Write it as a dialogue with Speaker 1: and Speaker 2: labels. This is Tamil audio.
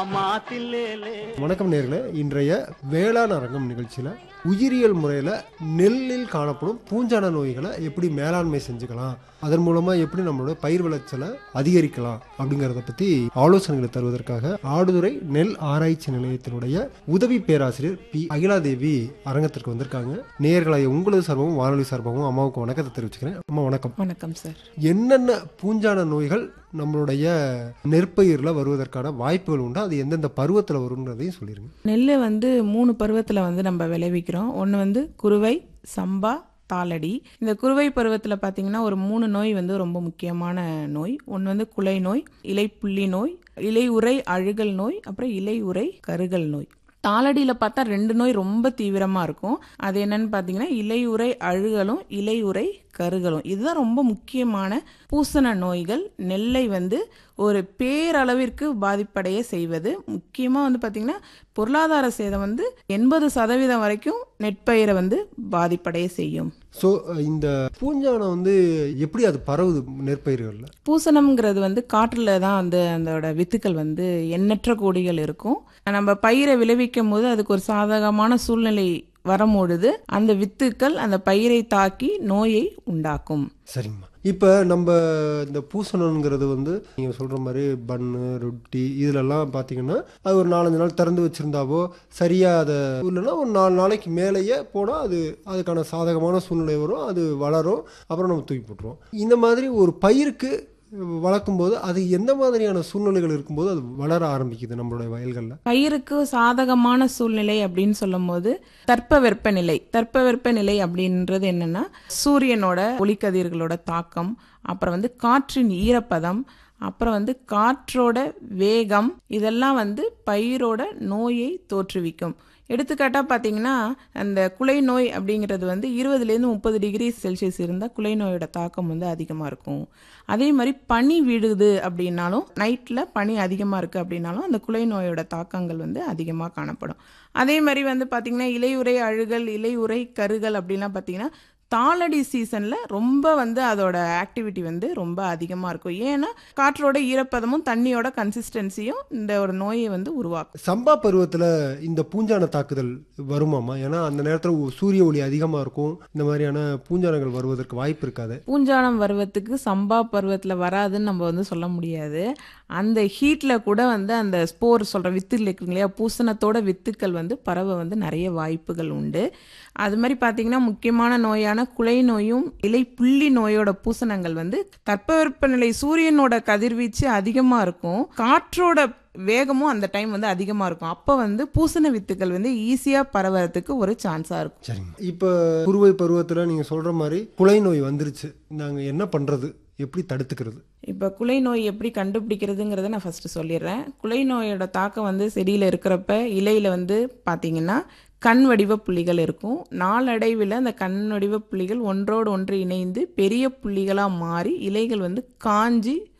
Speaker 1: வணக்கம் நேர்களே இன்றைய வேளாண் அரங்கம் நிகழ்ச்சியில் உயிரியல் முறையில் நெல்லில் காணப்படும் பூஞ்சான நோய்களை எப்படி மேலாண்மை செஞ்சுக்கலாம் அதன் மூலமாக எப்படி நம்மளோட பயிர் விளைச்சலை அதிகரிக்கலாம் அப்படிங்கிறத பற்றி ஆலோசனைகளை தருவதற்காக ஆடுதுறை நெல் ஆராய்ச்சி நிலையத்தினுடைய உதவி பேராசிரியர் பி அகிலாதேவி அரங்கத்திற்கு வந்திருக்காங்க நேயர்களை உங்களது சார்பாகவும் வானொலி சார்பாகவும் அம்மாவுக்கு வணக்கத்தை தெரிவிச்சுக்கிறேன் அம்மா வணக்கம்
Speaker 2: வணக்கம் சார்
Speaker 1: என்னென்ன பூஞ்சான நோய்கள் நம்மளுடைய நெற்பயிரில் வருவதற்கான வாய்ப்புகள் உண்டு அது எந்தெந்த பருவத்தில் வரும்ன்றதையும் சொல்லிடுங்க
Speaker 2: நெல் வந்து மூணு பருவத்தில் வந்து நம்ம விளைவிக்கிறோம் ஒன்று வந்து குருவை சம்பா தாளடி இந்த குருவை பருவத்தில் பார்த்தீங்கன்னா ஒரு மூணு நோய் வந்து ரொம்ப முக்கியமான நோய் ஒன்று வந்து குலை நோய் இலைப்புள்ளி நோய் இலை உறை அழுகல் நோய் அப்புறம் இலை உறை கருகல் நோய் தாளடியில் பார்த்தா ரெண்டு நோய் ரொம்ப தீவிரமாக இருக்கும் அது என்னன்னு பார்த்தீங்கன்னா இலையுறை அழுகலும் இலையுறை கருகலும் இதுதான் ரொம்ப முக்கியமான பூசண நோய்கள் நெல்லை வந்து ஒரு பேரளவிற்கு பாதிப்படைய செய்வது முக்கியமாக வந்து பார்த்திங்கன்னா பொருளாதார சேதம் வந்து எண்பது சதவீதம் வரைக்கும் நெற்பயிரை வந்து பாதிப்படைய செய்யும்
Speaker 1: ஸோ இந்த பூஞ்சானம் வந்து எப்படி அது பரவுது நெற்பயிர்களில்
Speaker 2: பூசணம்ங்கிறது வந்து காற்றில் தான் வந்து அதோட வித்துக்கள் வந்து எண்ணற்ற கோடிகள் இருக்கும் நம்ம பயிரை விளைவிக்கும் போது அதுக்கு ஒரு சாதகமான சூழ்நிலை வரும்பொழுது அந்த வித்துக்கள் அந்த பயிரை தாக்கி நோயை உண்டாக்கும்
Speaker 1: சரிங்கம்மா இப்போ நம்ம இந்த பூசணங்கிறது வந்து நீங்கள் சொல்கிற மாதிரி பன்னு ரொட்டி இதிலெல்லாம் பார்த்தீங்கன்னா அது ஒரு நாலஞ்சு நாள் திறந்து வச்சுருந்தாவோ சரியாக அதை இல்லைன்னா ஒரு நாலு நாளைக்கு மேலேயே போனால் அது அதுக்கான சாதகமான சூழ்நிலை வரும் அது வளரும் அப்புறம் நம்ம தூக்கி போட்டுருவோம் இந்த மாதிரி ஒரு பயிருக்கு வளர்க்கும் போது அது எந்த மாதிரியான சூழ்நிலைகள் இருக்கும்போது அது வளர ஆரம்பிக்குது நம்மளுடைய வயல்களில்
Speaker 2: பயிருக்கு சாதகமான சூழ்நிலை அப்படின்னு சொல்லும்போது தட்பவெப்ப நிலை தட்பவெப்ப நிலை அப்படின்றது என்னன்னா சூரியனோட ஒளிக்கதிர்களோட தாக்கம் அப்புறம் வந்து காற்றின் ஈரப்பதம் அப்புறம் வந்து காற்றோட வேகம் இதெல்லாம் வந்து பயிரோட நோயை தோற்றுவிக்கும் எடுத்துக்காட்டாக பார்த்தீங்கன்னா அந்த குலை நோய் அப்படிங்கிறது வந்து இருபதுலேருந்து முப்பது டிகிரி செல்சியஸ் இருந்தால் குலை நோயோட தாக்கம் வந்து அதிகமாக இருக்கும் அதே மாதிரி பனி விடுது அப்படின்னாலும் நைட்டில் பனி அதிகமாக இருக்குது அப்படின்னாலும் அந்த குலை நோயோட தாக்கங்கள் வந்து அதிகமாக காணப்படும் அதே மாதிரி வந்து பார்த்திங்கன்னா இலையுறை அழுகல் இலையுறை கருகல் அப்படின்லாம் பார்த்தீங்கன்னா தாளடி சீசனில் ரொம்ப வந்து அதோட ஆக்டிவிட்டி வந்து ரொம்ப அதிகமாக இருக்கும் ஏன்னா காற்றோட ஈரப்பதமும் தண்ணியோட கன்சிஸ்டன்சியும் இந்த ஒரு நோயை வந்து உருவாக்கும்
Speaker 1: சம்பா பருவத்தில் இந்த பூஞ்சான தாக்குதல் வருமாமா ஏன்னா அந்த நேரத்தில் சூரிய ஒளி அதிகமாக இருக்கும் இந்த மாதிரியான பூஞ்சானங்கள் வருவதற்கு வாய்ப்பு இருக்காது
Speaker 2: பூஞ்சானம் பருவத்துக்கு சம்பா பருவத்தில் வராதுன்னு நம்ம வந்து சொல்ல முடியாது அந்த ஹீட்டில் கூட வந்து அந்த ஸ்போர் சொல்கிற வித்துகள் இருக்குங்க இல்லையா பூசணத்தோட வித்துக்கள் வந்து பரவ வந்து நிறைய வாய்ப்புகள் உண்டு அது மாதிரி பார்த்தீங்கன்னா முக்கியமான நோயான குலை நோயும் இலை புள்ளி நோயோட பூசணங்கள் வந்து தட்பவெப்பநிலை சூரியனோட கதிர்வீச்சு அதிகமாக இருக்கும் காற்றோட வேகமும் அந்த டைம் வந்து அதிகமாக இருக்கும் அப்போ வந்து பூசண வித்துக்கள் வந்து ஈஸியாக பரவறதுக்கு ஒரு சான்ஸாக இருக்கும்
Speaker 1: சரிங்க இப்போ குருவை பருவத்தில் நீங்கள் சொல்கிற மாதிரி குலை நோய் வந்துருச்சு நாங்கள் என்ன பண்ணுறது எப்படி தடுத்துக்கிறது
Speaker 2: இப்போ குலை நோய் எப்படி கண்டுபிடிக்கிறதுங்கிறத நான் ஃபஸ்ட்டு சொல்லிடுறேன் குலை நோயோட தாக்கம் வந்து செடியில் இருக்கிறப்ப இலையில் வந்து பார்த்தீங்கன்னா கண் வடிவ புள்ளிகள் இருக்கும் நாளடைவில் அந்த கண் வடிவ புள்ளிகள் ஒன்றோடு ஒன்று இணைந்து பெரிய புள்ளிகளாக மாறி இலைகள் வந்து காஞ்சி